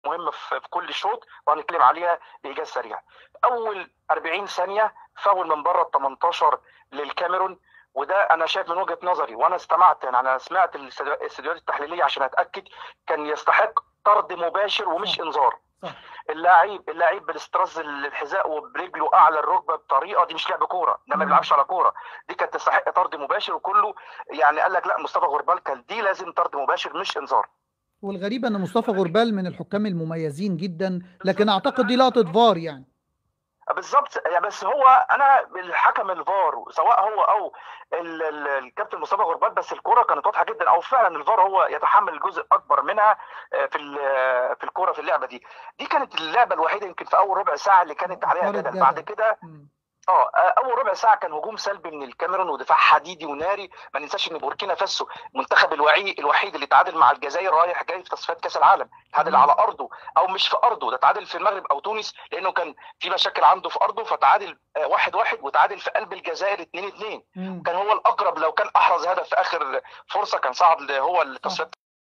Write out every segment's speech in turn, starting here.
مهمه في كل شوط وهنتكلم عليها بايجاز سريع اول 40 ثانيه فاول من بره ال 18 للكاميرون وده انا شايف من وجهه نظري وانا استمعت يعني انا سمعت الاستديوهات التحليليه عشان اتاكد كان يستحق طرد مباشر ومش صح. انذار صح اللاعب اللاعب بالاستراز الحذاء وبرجله اعلى الركبه بطريقه دي مش لعب كوره ده ما مم. بيلعبش على كوره دي كانت تستحق طرد مباشر وكله يعني قال لك لا مصطفى غربال كان دي لازم طرد مباشر مش انذار والغريب ان مصطفى غربال من الحكام المميزين جدا لكن اعتقد دي لقطه فار يعني بالظبط يعني بس هو انا الحكم الفار سواء هو او ال- ال- الكابتن مصطفى غربال بس الكوره كانت واضحه جدا او فعلا الفار هو يتحمل جزء اكبر منها آه، في ال- في الكوره في اللعبه دي دي كانت اللعبه الوحيده يمكن في اول ربع ساعه اللي كانت عليها أثارت جدل بعد جدل. كده مم. اه اول ربع ساعه كان هجوم سلبي من الكاميرون ودفاع حديدي وناري ما ننساش ان بوركينا فاسو المنتخب الوعي الوحيد اللي تعادل مع الجزائر رايح جاي في تصفيات كاس العالم تعادل مم. على ارضه او مش في ارضه ده تعادل في المغرب او تونس لانه كان في مشاكل عنده في ارضه فتعادل آه، واحد واحد وتعادل في قلب الجزائر 2 2 مم. كان هو الاقرب لو كان احرز هدف في اخر فرصه كان صعد هو التصفيات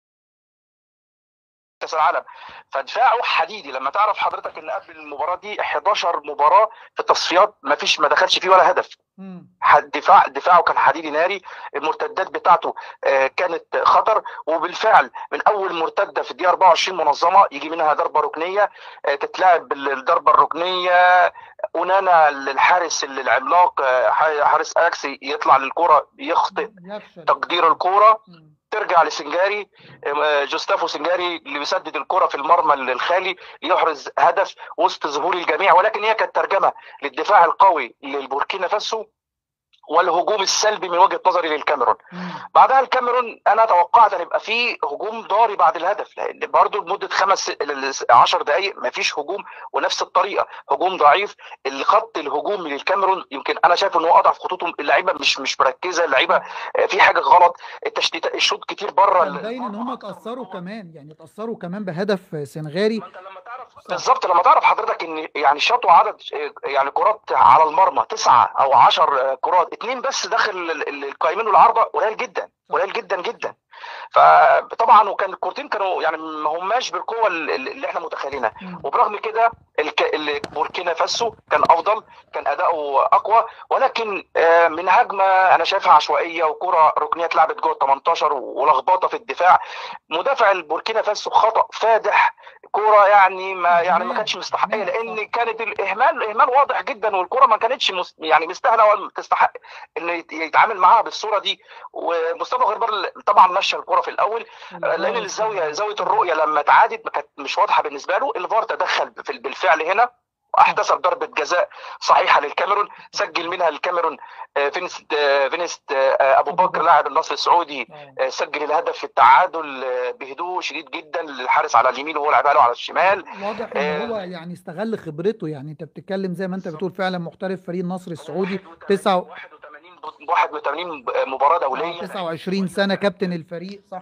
كاس العالم فدفاعه حديدي لما تعرف حضرتك ان قبل المباراه دي 11 مباراه في التصفيات ما فيش ما دخلش فيه ولا هدف مم. حد- دفاع دفاعه كان حديدي ناري المرتدات بتاعته آه، كانت خطر وبالفعل من اول مرتده في الدقيقه 24 منظمه يجي منها ضربه ركنيه آه، تتلعب بال- الضربه الركنيه اونانا الحارس العملاق آه، حارس اكس يطلع للكره يخطئ يفشل تقدير الكره مم. ترجع لسنجاري آه، جوستافو سنجاري اللي بيسدد الكره في المرمى الخالي ليحرز هدف وسط ظهور الجميع ولكن هي كانت ترجمه للدفاع القوي للبوركينا فاسو والهجوم السلبي من وجهه نظري للكاميرون مم. بعدها الكاميرون انا توقعت ان يبقى في هجوم ضاري بعد الهدف لان برضه لمده خمس 10 دقائق ما فيش هجوم ونفس الطريقه هجوم ضعيف الخط الهجومي للكاميرون يمكن انا شايف ان هو اضعف خطوطهم اللعيبه مش مش مركزه اللعيبه آه، في حاجه غلط التشتيت الشوط كتير بره كان باين ان هم اتاثروا كمان يعني اتاثروا كمان بهدف سنغاري ما انت لما تعرف بالظبط لما تعرف حضرتك ان يعني شاطوا عدد يعني كرات على المرمى تسعه او 10 كرات اثنين بس داخل ال- ال- القائمين والعارضه قليل جدا قليل جدا جدا فطبعا وكان الكورتين كانوا يعني ما هماش بالقوه ال- ال- اللي احنا متخيلينها مم. وبرغم كده الك- ال- بوركينا فاسو كان افضل كان اداؤه اقوى ولكن آه، من هجمه انا شايفها عشوائيه وكره ركنيه اتلعبت جوه ال 18 ولخبطه في الدفاع مدافع البوركينا فاسو خطا فادح كوره يعني ما يعني ما إهمال. كانتش مستحقيه إهمال، لان صح. كانت الاهمال اهمال واضح جدا والكره ما كانتش مس يعني مستاهله ولا تستحق ان يت- يتعامل معاها بالصوره دي ومصطفى غربال طبعا مشى الكره في الاول لان الزاويه زاويه الرؤيه لما اتعادت ما كانت مش واضحه بالنسبه له الفار تدخل في- بالفعل هنا واحتسب ضربه جزاء صحيحه للكاميرون سجل منها الكاميرون آه، فينست آه، فينست آه، ابو أبو بكر بكر. لاعب النصر السعودي آه. آه، سجل الهدف في التعادل آه، بهدوء شديد جدا للحارس على اليمين وهو لعبها له على الشمال واضح ان هو يعني استغل خبرته يعني انت بتتكلم زي ما انت بتقول فعلا محترف فريق النصر السعودي 9 81 81 مباراه دوليه 29 سنه كابتن الفريق صح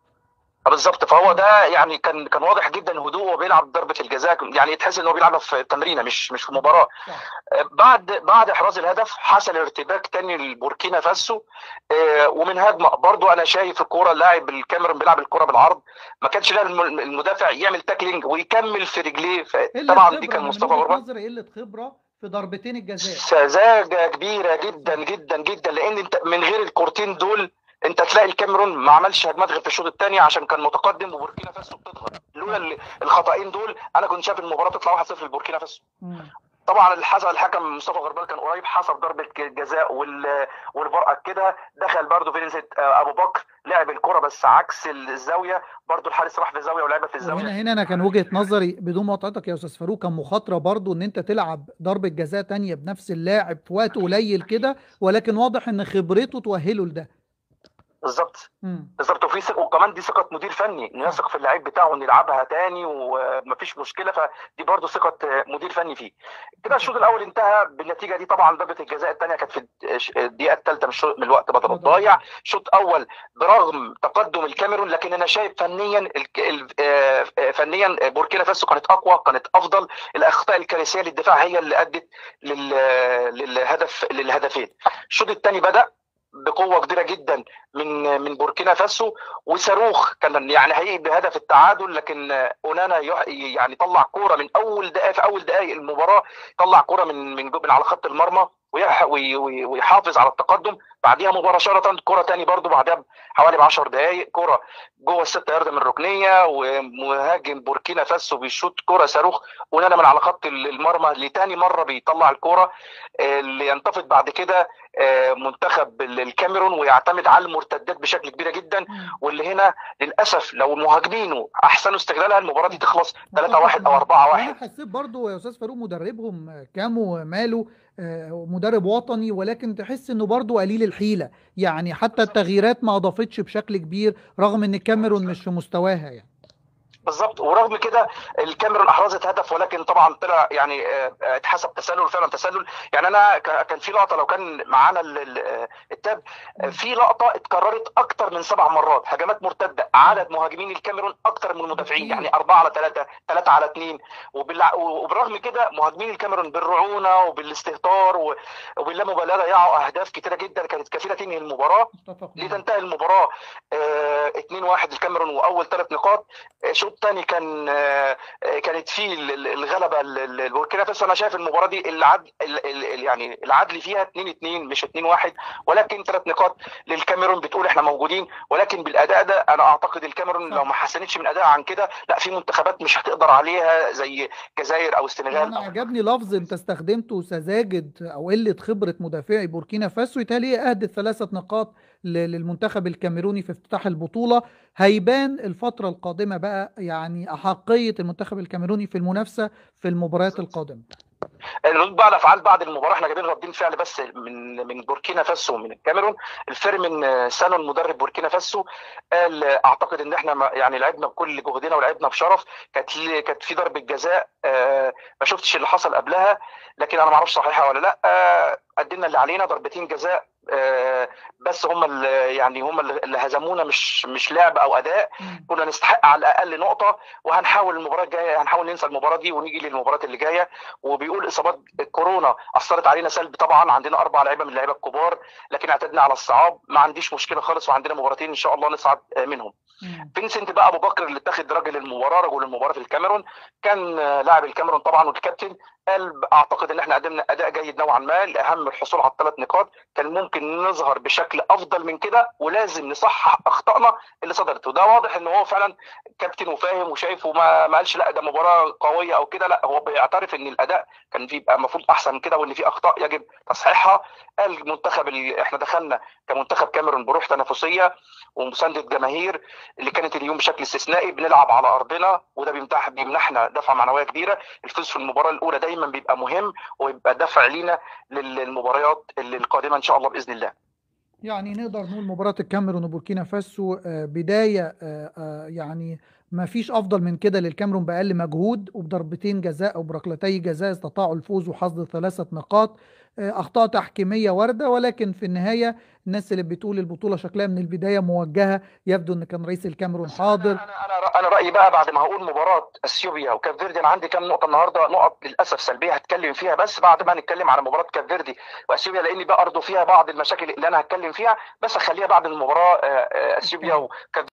بالظبط فهو ده يعني كان كان واضح جدا هدوءه وبيلعب ضربه الجزاء يعني تحس ان هو بيلعبها في تمرينه مش مش في مباراه صح بعد بعد احراز الهدف حصل ارتباك تاني لبوركينا فاسو آه، ومن هجمه برضو انا شايف الكوره اللاعب الكاميرون بيلعب الكوره بالعرض ما كانش لاعب الم- المدافع يعمل تاكلينج ويكمل في رجليه قله طبعا دي خبره كان من مصطفى وجهه غربال نظري قله خبره في ضربتين الجزاء سذاجه كبيره جدا جدا جدا لان انت من غير الكورتين دول انت تلاقي الكاميرون ما عملش هجمات غير في الشوط الثاني عشان كان متقدم وبوركينا فاسو بتضغط لولا ال- الخطأين دول انا كنت شايف المباراه تطلع 1-0 لبوركينا فاسو مم. طبعا اللي حصل الحكم مصطفى غربال كان قريب حسب ضربه جزاء وال والفار كده دخل برده فينيسيت ابو بكر لعب الكره بس عكس الزاويه برده الحارس راح في الزاويه ولعبها في الزاويه وهنا هنا انا كان وجهه نظري بدون مقاطعتك يا استاذ فاروق كان مخاطره برضو ان انت تلعب ضربه جزاء تانية بنفس اللاعب في وقت قليل كده ولكن واضح ان خبرته تؤهله لده بالظبط مم. بالظبط وفي ثقه وكمان دي ثقه مدير فني انه يثق في اللعيب بتاعه انه يلعبها تاني ومفيش مشكله فدي برضو ثقه مدير فني فيه كده الشوط الاول انتهى بالنتيجه دي طبعا ضربه الجزاء الثانيه كانت في الدقيقه الثالثه من الشوط- من الوقت بدل بدل الضايع شوط اول برغم تقدم الكاميرون لكن انا شايف فنيا الك- ال- آه، آه، فنيا بوركينا فاسو كانت اقوى كانت افضل الاخطاء الكارثيه للدفاع هي اللي ادت لل- للهدف للهدفين الشوط الثاني بدا بقوه كبيره جدا من من بوركينا فاسو وصاروخ كان يعني هيئ بهدف التعادل لكن اونانا يعني طلع كوره من اول دقائق في اول دقائق المباراه طلع كوره من من من على خط المرمى ويحافظ على التقدم بعديها مباشره كره تاني برضو بعدها حوالي ب 10 دقائق كره جوه الست يارده من الركنيه ومهاجم بوركينا فاسو بيشوط كره صاروخ ونانا من على خط المرمى لتاني مره بيطلع الكره اللي ينتفض بعد كده منتخب الكاميرون ويعتمد على المرتدات بشكل كبير جدا واللي هنا للاسف لو مهاجمينه احسنوا استغلالها المباراه دي تخلص 3 1 او 4 1 انا حسيت برضو يا استاذ فاروق مدربهم كامو ماله مدرب وطني ولكن تحس انه برضه قليل الحيله يعني حتى التغييرات ما اضافتش بشكل كبير رغم ان الكاميرون مش في مستواها يعني بالظبط ورغم كده الكاميرون احرزت هدف ولكن طبعا طلع يعني اتحسب تسلل فعلا تسلل يعني انا كان في لقطه لو كان معانا التاب في لقطه اتكررت اكتر من سبع مرات هجمات مرتده عدد مهاجمين الكاميرون اكتر من المدافعين يعني 4 على 3 3 على 2 وبالرغم كده مهاجمين الكاميرون بالرعونه وبالاستهتار وباللامبالاه ضيعوا اهداف كتيره جدا كانت كفيله تنهي المباراه لتنتهي المباراه 2 1 الكاميرون واول ثلاث نقاط الشوط الثاني كان كانت فيه الغلبه البوركينا فاسو انا شايف المباراه دي العدل يعني العدل فيها 2 2 مش 2 1 ولكن ثلاث نقاط للكاميرون بتقول احنا موجودين ولكن بالاداء ده انا اعتقد الكاميرون لو ما حسنتش من ادائها عن كده لا في منتخبات مش هتقدر عليها زي الجزائر او السنغال انا عجبني لفظ انت استخدمته سذاجه او قله خبره مدافعي بوركينا فاسو يتهيألي اهدت ثلاثه نقاط للمنتخب الكاميروني في افتتاح البطوله هيبان الفتره القادمه بقى يعني احقيه المنتخب الكاميروني في المنافسه في المباريات القادمه الردود بقى على افعال بعد المباراه احنا جايبين ردين فعل بس من من بوركينا فاسو ومن الكاميرون الفيرمين سانون مدرب بوركينا فاسو قال اعتقد ان احنا يعني لعبنا بكل جهدنا ولعبنا بشرف كانت كانت في ضربه جزاء ما شفتش اللي حصل قبلها لكن انا ما اعرفش صحيحه ولا لا قدمنا اللي علينا ضربتين جزاء بس هم اللي يعني هم اللي هزمونا مش مش لعب او اداء كنا نستحق على الاقل نقطه وهنحاول المباراه الجايه هنحاول ننسى المباراه دي ونيجي للمباراه اللي جايه وبيقول اصابات كورونا اثرت علينا سلب طبعا عندنا اربع لعيبه من اللعيبه الكبار لكن اعتدنا على الصعاب ما عنديش مشكله خالص وعندنا مباراتين ان شاء الله نصعد منهم فينسنت بقى ابو بكر اللي اتخذ راجل المباراه رجل المباراه في الكاميرون كان لاعب الكاميرون طبعا والكابتن قال اعتقد ان احنا قدمنا اداء جيد نوعا ما الاهم الحصول على الثلاث نقاط كان ممكن نظهر بشكل افضل من كده ولازم نصحح اخطائنا اللي صدرت وده واضح ان هو فعلا كابتن وفاهم وشايف وما ما قالش لا ده مباراه قويه او كده لا هو بيعترف ان الاداء كان بيبقى المفروض احسن من كده وان في اخطاء يجب تصحيحها قال المنتخب اللي احنا دخلنا كمنتخب كاميرون بروح تنافسيه ومسانده جماهير اللي كانت اليوم بشكل استثنائي بنلعب على ارضنا وده بيمنح بيمنحنا دفعه معنويه كبيره الفوز في المباراه الاولى دايما بيبقى مهم ويبقى دفع لينا للمباريات القادمه ان شاء الله باذن الله يعني نقدر نقول مباراة الكاميرون وبوركينا فاسو بداية يعني ما فيش أفضل من كده للكاميرون بأقل مجهود وبضربتين جزاء أو بركلتي جزاء استطاعوا الفوز وحصد ثلاثة نقاط أخطاء تحكيمية واردة ولكن في النهاية الناس اللي بتقول البطولة شكلها من البداية موجهة يبدو أن كان رئيس الكاميرون حاضر أنا أنا أنا رأيي بقى بعد ما هقول مباراة أثيوبيا وكاب فيردي أنا عندي كام نقطة النهاردة نقط للأسف سلبية هتكلم فيها بس بعد ما نتكلم على مباراة كاب فيردي وأثيوبيا لأني برضه فيها بعض المشاكل اللي أنا هتكلم فيها بس أخليها بعد المباراة أثيوبيا وكاب